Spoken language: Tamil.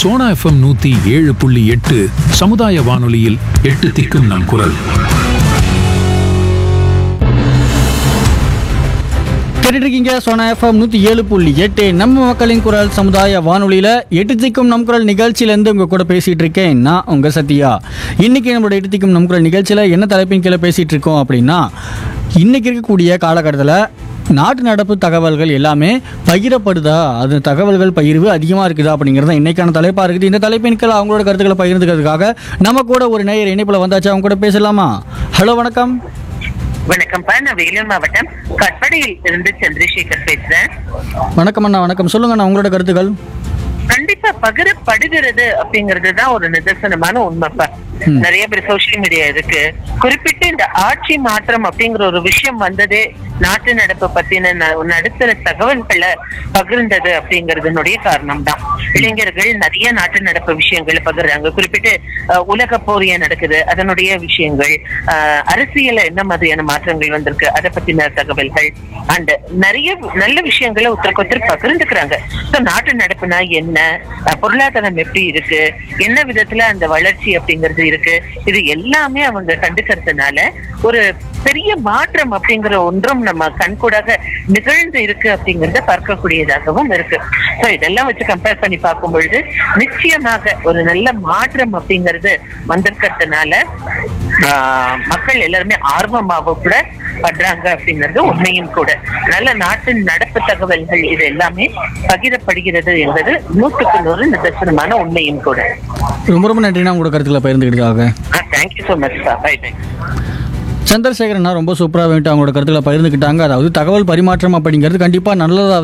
சோனா எஃப்எம் நூத்தி ஏழு புள்ளி எட்டு சமுதாய வானொலியில் எட்டு திக்கும் நம் குரல் கேட்டுட்டு இருக்கீங்க சோனா எஃப்எம் நூற்றி ஏழு புள்ளி எட்டு நம்ம மக்களின் குரல் சமுதாய வானொலியில் எட்டு திக்கும் நம் குரல் நிகழ்ச்சியிலேருந்து உங்கள் கூட பேசிகிட்டு இருக்கேன் நான் உங்கள் சத்யா இன்றைக்கி நம்மளோட எட்டு திக்கும் நம் குரல் நிகழ்ச்சியில் என்ன தலைப்பின் கீழே பேசிகிட்டு இருக்கோம் அப்படின்னா இன்றைக்கி இருக்கக்கூடிய காலகட்டத்தில் நாட்டு நடப்பு தகவல்கள் எல்லாமே பகிரப்படுதா அது தகவல்கள் பகிர்வு அதிகமாக இருக்குதா அப்படிங்கிறது தான் இன்னைக்கான தலைப்பாக இருக்குது இந்த தலைப்பின் கீழே அவங்களோட கருத்துக்களை பகிர்ந்துக்கிறதுக்காக நம்ம கூட ஒரு நேயர் இணைப்பில் வந்தாச்சு அவங்க கூட பேசலாமா ஹலோ வணக்கம் வணக்கம்ப்பா நான் வேலூர் மாவட்டம் கட்படியில் இருந்து சந்திரசேகர் பேசுறேன் வணக்கம் அண்ணா வணக்கம் சொல்லுங்க அண்ணா உங்களோட கருத்துக்கள் கண்டிப்பா பகிரப்படுகிறது அப்படிங்கிறது தான் ஒரு நிதர்சனமான உண்மைப்பா நிறைய பேர் சோசியல் மீடியா இருக்கு குறிப்பிட்டு இந்த ஆட்சி மாற்றம் அப்படிங்கிற ஒரு விஷயம் வந்ததே நாட்டு நடப்பு பத்தின ந- நடுத்தர தகவல்களை பகிர்ந்தது அப்படிங்கறதுனுடைய காரணம் தான் இளைஞர்கள் நிறைய நாட்டு நடப்பு விஷயங்களை பகிர்றாங்க குறிப்பிட்டு அஹ், உலக போர் ஏன் நடக்குது அதனுடைய விஷயங்கள் அஹ், அரசியல்ல என்ன மாதிரியான மாற்றங்கள் வந்திருக்கு அதை பத்தின தகவல்கள் அண்ட் நிறைய நல்ல விஷயங்களை ஒருத்தருக்கு ஒருத்தர் பகிர்ந்துக்கிறாங்க So, நாட்டு நடப்புனா என்ன அஹ், பொருளாதாரம் எப்படி இருக்கு என்ன விதத்துல அந்த வளர்ச்சி அப்படிங்கிறது இருக்கு இது எல்லாமே அவங்க கண்டுக்கிறதுனால ஒரு பெரிய மாற்றம் அப்படிங்கிற ஒன்றும் நம்ம கண்கூடாக நிகழ்ந்து இருக்கு அப்படிங்கறத பார்க்கக்கூடியதாகவும் இருக்கு சோ இதெல்லாம் வச்சு கம்பேர் பண்ணி பார்க்கும் பொழுது நிச்சயமாக ஒரு நல்ல மாற்றம் அப்படிங்கிறது வந்திருக்கிறதுனால ஆஹ், மக்கள் எல்லாருமே ஆர்வமாக கூட படுறாங்க அப்படிங்கிறது உண்மையும் கூட நல்ல நாட்டின் நடப்பு தகவல்கள் இது எல்லாமே பகிரப்படுகிறது என்பது நூற்றுக்கு நூறு நிதர்சனமான உண்மையும் கூட ரொம்ப ரொம்ப நன்றிண்ணா உங்களோட கருத்துக்களை பகிர்ந்துக்கிறதுக்காக thank you so much sir bye bye சந்திரசேகரனா ரொம்ப சூப்பராக வந்துட்டு அவங்களோட கருத்துக்களை பகிர்ந்துக்கிட்டாங்க அதாவது தகவல் பரிமாற்றம் அப்படிங்கிறது கண்டிப்பாக நல்லதாக